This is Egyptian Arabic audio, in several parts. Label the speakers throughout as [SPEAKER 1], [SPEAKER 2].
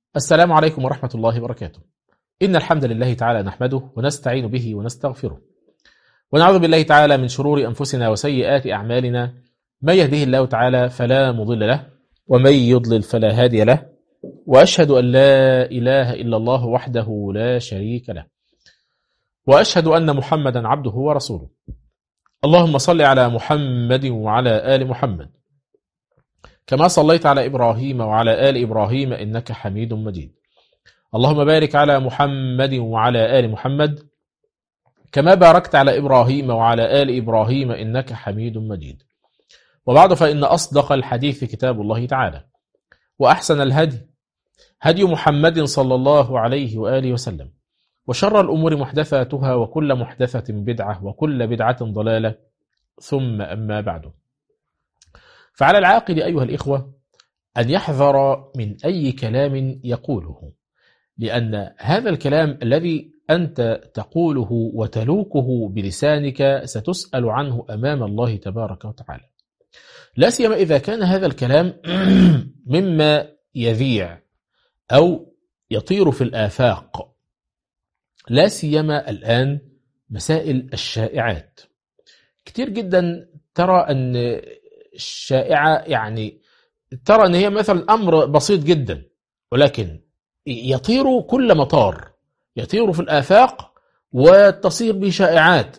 [SPEAKER 1] السلام عليكم ورحمة الله وبركاته إن الحمد لله تعالى نحمده ونستعين به ونستغفره ونعوذ بالله تعالى من شرور أنفسنا وسيئات أعمالنا من يهده الله تعالى فلا مضل له ومن يضلل فلا هادي له وأشهد أن لا إله إلا الله وحده لا شريك له وأشهد أن محمدا عبده ورسوله اللهم صل على محمد وعلى آل محمد كما صليت على إبراهيم وعلى آل إبراهيم إنك حميد مجيد اللهم بارك على محمد وعلى آل محمد كما باركت على إبراهيم وعلى آل إبراهيم إنك حميد مجيد وبعد فإن أصدق الحديث كتاب الله تعالى وأحسن الهدي هدي محمد صلى الله عليه وآله وسلم وشر الأمور محدثاتها وكل محدثة بدعة وكل بدعة ضلالة ثم أما بعد فعلى العاقل أيها الإخوة أن يحذر من أي كلام يقوله لأن هذا الكلام الذي أنت تقوله وتلوكه بلسانك ستسأل عنه أمام الله تبارك وتعالى لا سيما إذا كان هذا الكلام مما يذيع أو يطير في الآفاق لا سيما الآن مسائل الشائعات كتير جدا ترى أن الشائعة يعني ترى أن هي مثلا أمر بسيط جدا ولكن يطير كل مطار يطير في الآفاق وتصير بشائعات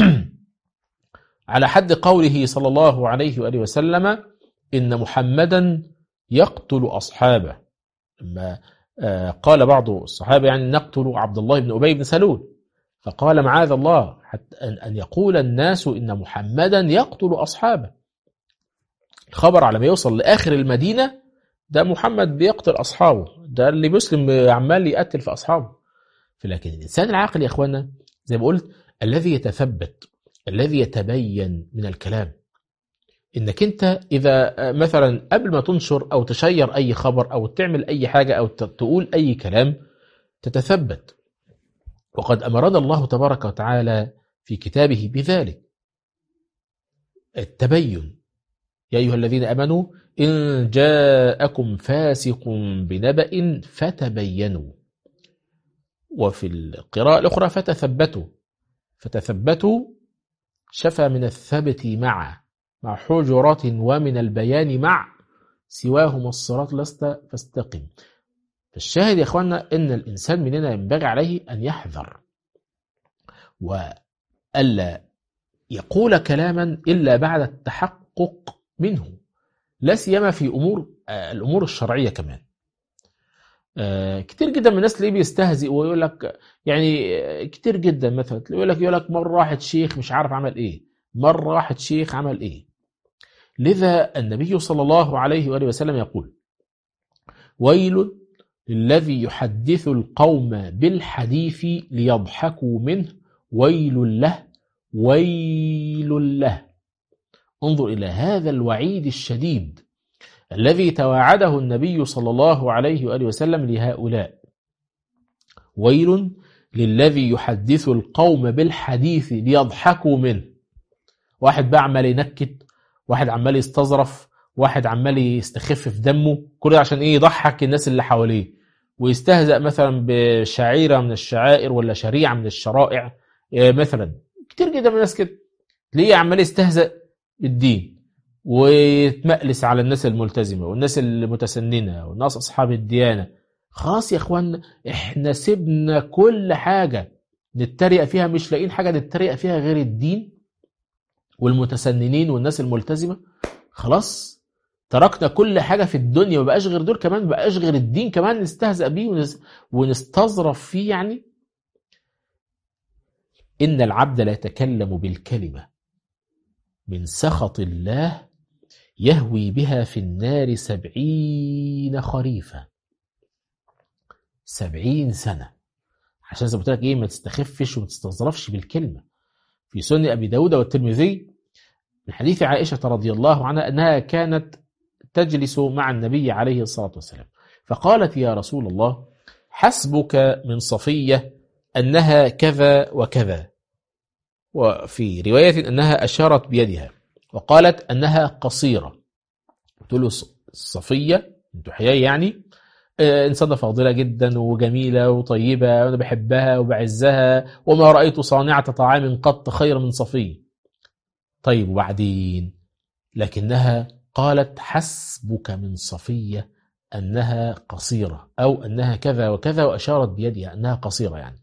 [SPEAKER 1] على حد قوله صلى الله عليه وآله وسلم إن محمدا يقتل أصحابه لما قال بعض الصحابة يعني نقتل عبد الله بن أبي بن سلول فقال معاذ الله حتى أن يقول الناس إن محمدا يقتل أصحابه الخبر على ما يوصل لآخر المدينة ده محمد بيقتل أصحابه ده اللي مسلم عمال يقتل في أصحابه لكن الإنسان العاقل يا أخوانا زي ما قلت الذي يتثبت الذي يتبين من الكلام انك انت اذا مثلا قبل ما تنشر او تشير اي خبر او تعمل اي حاجه او تقول اي كلام تتثبت وقد امرنا الله تبارك وتعالى في كتابه بذلك التبين يا ايها الذين امنوا ان جاءكم فاسق بنبأ فتبينوا وفي القراءة الأخرى فتثبتوا فتثبتوا شفى من الثبت مع مع حجرات ومن البيان مع سواهما الصراط لست فاستقم فالشاهد يا اخوانا ان الانسان مننا ينبغي عليه ان يحذر والا يقول كلاما الا بعد التحقق منه لا سيما في امور الامور الشرعيه كمان كتير جدا من الناس تلاقيه بيستهزئ ويقول لك يعني كتير جدا مثلا يقول لك يقول لك مره واحد شيخ مش عارف عمل ايه مره واحد شيخ عمل ايه لذا النبي صلى الله عليه واله وسلم يقول ويل للذي يحدث القوم بالحديث ليضحكوا منه ويل له ويل له انظر الى هذا الوعيد الشديد الذي تواعده النبي صلى الله عليه وآله وسلم لهؤلاء ويل للذي يحدث القوم بالحديث ليضحكوا منه واحد بقى عمال ينكت واحد عمال يستظرف واحد عمال يستخف في دمه كل ده عشان ايه يضحك الناس اللي حواليه ويستهزأ مثلا بشعيرة من الشعائر ولا شريعة من الشرائع مثلا كتير جدا من الناس كده تلاقيه عمال يستهزأ بالدين ويتمألس على الناس الملتزمة والناس المتسننة والناس أصحاب الديانة خلاص يا اخوان احنا سيبنا كل حاجة نتريق فيها مش لاقيين حاجة نتريق فيها غير الدين والمتسننين والناس الملتزمة خلاص تركنا كل حاجة في الدنيا ما بقاش غير دول كمان ما بقاش غير الدين كمان نستهزأ بيه ونستظرف فيه يعني إن العبد لا يتكلم بالكلمة من سخط الله يهوي بها في النار سبعين خريفا سبعين سنة عشان زي ما قلت لك ايه ما تستخفش وما تستظرفش بالكلمة في سنن أبي داود والترمذي من حديث عائشة رضي الله عنها أنها كانت تجلس مع النبي عليه الصلاة والسلام فقالت يا رسول الله حسبك من صفية أنها كذا وكذا وفي رواية أنها أشارت بيدها وقالت أنها قصيرة قلت له صفية بنت حيي يعني آه، إنسانة فاضلة جدا وجميلة وطيبة وأنا بحبها وبعزها وما رأيت صانعة طعام قط خير من صفي طيب وبعدين لكنها قالت حسبك من صفية أنها قصيرة أو أنها كذا وكذا وأشارت بيدها أنها قصيرة يعني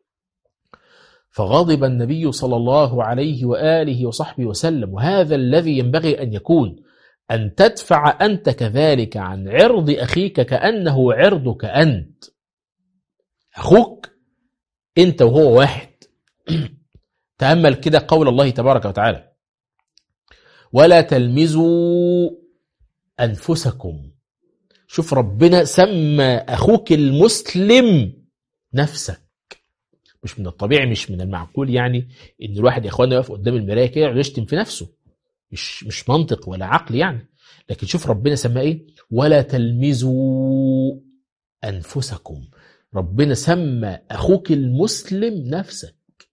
[SPEAKER 1] فغضب النبي صلى الله عليه وآله وصحبه وسلم وهذا الذي ينبغي أن يكون أن تدفع أنت كذلك عن عرض أخيك كأنه عرضك أنت أخوك أنت وهو واحد تأمل كده قول الله تبارك وتعالى ولا تلمزوا أنفسكم شوف ربنا سمى أخوك المسلم نفسك مش من الطبيعي مش من المعقول يعني ان الواحد يا اخوانا يقف قدام المرايه كده يقعد يشتم في نفسه مش مش منطق ولا عقل يعني لكن شوف ربنا سماه ايه ولا تلمزوا انفسكم ربنا سمى اخوك المسلم نفسك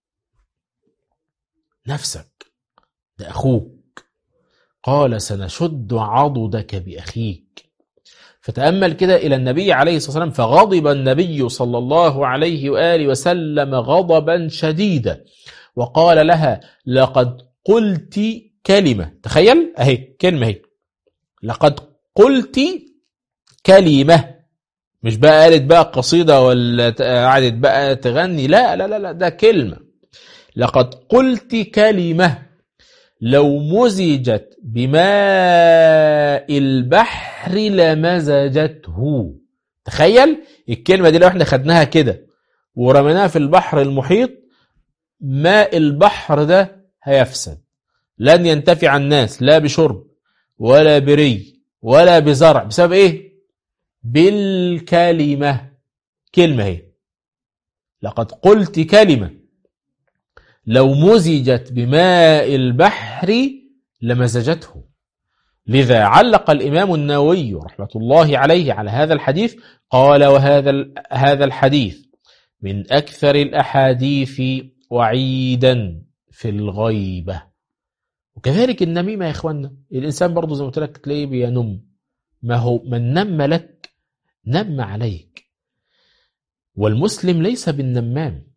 [SPEAKER 1] نفسك ده اخوك قال سنشد عضدك باخيك فتأمل كده إلى النبي عليه الصلاة والسلام فغضب النبي صلى الله عليه وآله وسلم غضبا شديدا وقال لها لقد قلت كلمة تخيل أهي كلمة هي لقد قلت كلمة مش بقى قالت بقى قصيدة ولا قعدت بقى تغني لا لا لا لا ده كلمة لقد قلت كلمة لو مزجت بماء البحر لمزجته تخيل الكلمة دي لو احنا خدناها كده ورميناها في البحر المحيط ماء البحر ده هيفسد لن ينتفع الناس لا بشرب ولا بري ولا بزرع بسبب ايه بالكلمة كلمة هي لقد قلت كلمة لو مزجت بماء البحر لمزجته لذا علق الإمام النووي رحمة الله عليه على هذا الحديث قال وهذا هذا الحديث من أكثر الأحاديث وعيدا في الغيبة وكذلك النميمة يا إخوانا الإنسان برضه زي ما قلت لك تلاقيه بينم ما هو من نم لك نم عليك والمسلم ليس بالنمام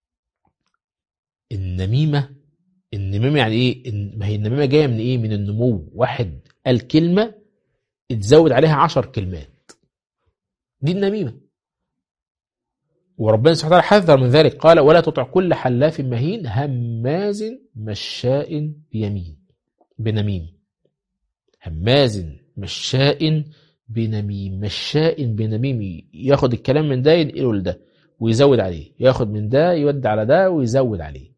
[SPEAKER 1] النميمة النميمة يعني ايه ما هي النميمة جاية من ايه من النمو واحد قال كلمة اتزود عليها عشر كلمات دي النميمة وربنا سبحانه وتعالى حذر من ذلك قال ولا تطع كل حلاف مهين هماز مشاء بيمين بنميم هماز مشاء بنميم مشاء بنميم ياخد الكلام من ده ينقله لده ويزود عليه ياخد من ده يودي على ده ويزود عليه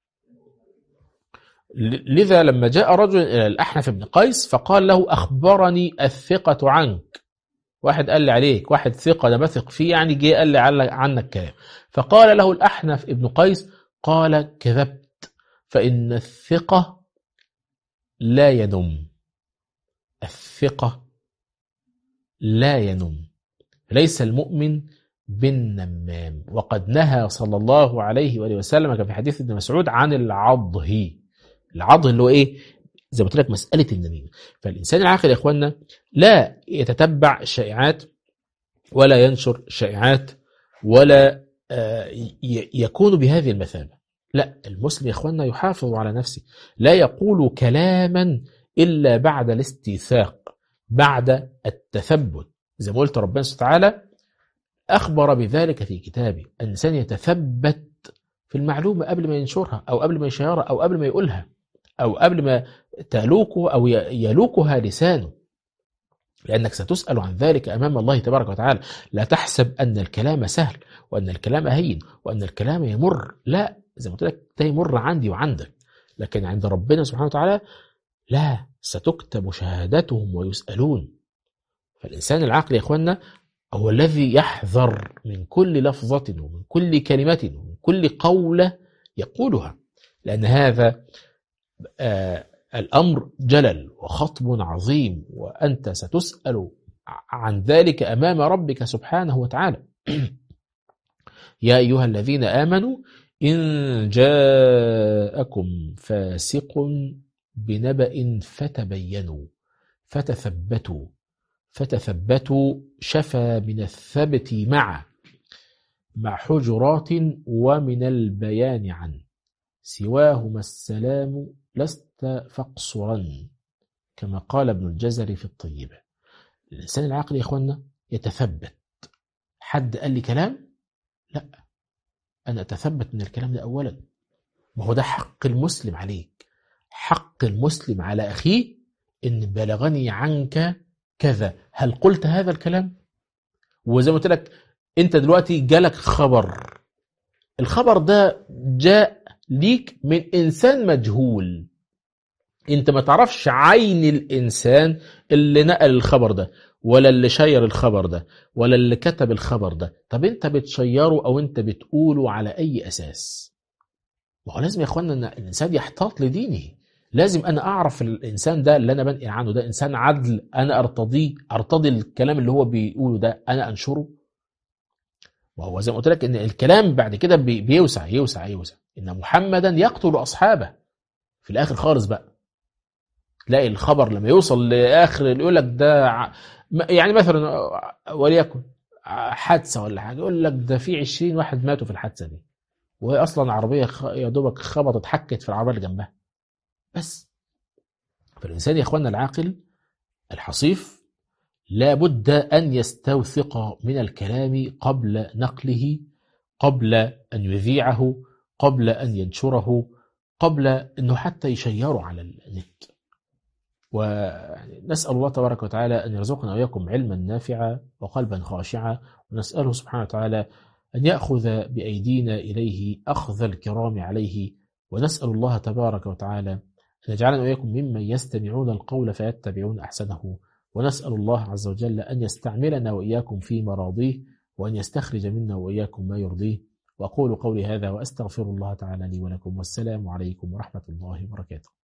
[SPEAKER 1] لذا لما جاء رجل إلى الأحنف بن قيس فقال له أخبرني الثقة عنك واحد قال لي عليك واحد ثقة ده بثق فيه يعني جه قال لي عنك كلام فقال له الأحنف ابن قيس قال كذبت فإن الثقة لا ينم الثقة لا ينم ليس المؤمن بالنمام وقد نهى صلى الله عليه وآله وسلم كما في حديث ابن مسعود عن العضه العضه اللي هو ايه زي ما قلت لك مساله النميمه فالانسان العاقل يا اخوانا لا يتتبع الشائعات ولا ينشر شائعات ولا يكون بهذه المثابه لا المسلم يا اخوانا يحافظ على نفسه لا يقول كلاما الا بعد الاستيثاق بعد التثبت زي ما قلت ربنا سبحانه وتعالى أخبر بذلك في كتابه الإنسان يتثبت في المعلومة قبل ما ينشرها أو قبل ما يشيرها أو قبل ما يقولها أو قبل ما تلوكه أو يلوكها لسانه لأنك ستسأل عن ذلك أمام الله تبارك وتعالى لا تحسب أن الكلام سهل وأن الكلام هين وأن الكلام يمر لا زي ما قلت لك ده يمر عندي وعندك لكن عند ربنا سبحانه وتعالى لا ستكتب شهادتهم ويسألون فالإنسان العاقل يا إخواننا هو الذي يحذر من كل لفظة ومن كل كلمة ومن كل قولة يقولها لأن هذا آه الأمر جلل وخطب عظيم وأنت ستسأل عن ذلك أمام ربك سبحانه وتعالى يا أيها الذين آمنوا إن جاءكم فاسق بنبأ فتبينوا فتثبتوا فتثبتوا شفى من الثبت مع مع حجرات ومن البيان عن سواهما السلام لست فاقصرا كما قال ابن الجزري في الطيبة الإنسان العاقل يا إخوانا يتثبت حد قال لي كلام لا أنا أتثبت من الكلام ده أولا ما هو ده حق المسلم عليك حق المسلم على أخيه إن بلغني عنك كذا هل قلت هذا الكلام وزي ما قلت لك انت دلوقتي جالك خبر الخبر ده جاء ليك من انسان مجهول انت ما تعرفش عين الانسان اللي نقل الخبر ده ولا اللي شير الخبر ده ولا اللي كتب الخبر ده طب انت بتشيره او انت بتقوله على اي اساس ما هو لازم يا اخوانا ان الانسان يحتاط لدينه لازم انا اعرف الانسان ده اللي انا بنقل عنه ده انسان عدل انا ارتضيه ارتضي الكلام اللي هو بيقوله ده انا انشره وهو زي ما قلت لك ان الكلام بعد كده بيوسع يوسع يوسع ان محمدا يقتل اصحابه في الاخر خالص بقى تلاقي الخبر لما يوصل لاخر يقول لك ده يعني مثلا وليكن حادثه ولا حاجه يقول لك ده في 20 واحد ماتوا في الحادثه دي وهي اصلا عربيه يا دوبك خبطت حكت في العربيه اللي جنبها بس فالإنسان يا إخواننا العاقل الحصيف لا بد أن يستوثق من الكلام قبل نقله قبل أن يذيعه قبل أن ينشره قبل أنه حتى يشيره على النت ونسأل الله تبارك وتعالى أن يرزقنا وإياكم علما نافعا وقلبا خاشعا ونسأله سبحانه وتعالى أن يأخذ بأيدينا إليه أخذ الكرام عليه ونسأل الله تبارك وتعالى أن يجعلنا وإياكم ممن يستمعون القول فيتبعون أحسنه ونسأل الله عز وجل أن يستعملنا وإياكم في مراضيه وأن يستخرج منا وإياكم ما يرضيه وأقول قولي هذا وأستغفر الله تعالى لي ولكم والسلام عليكم ورحمة الله وبركاته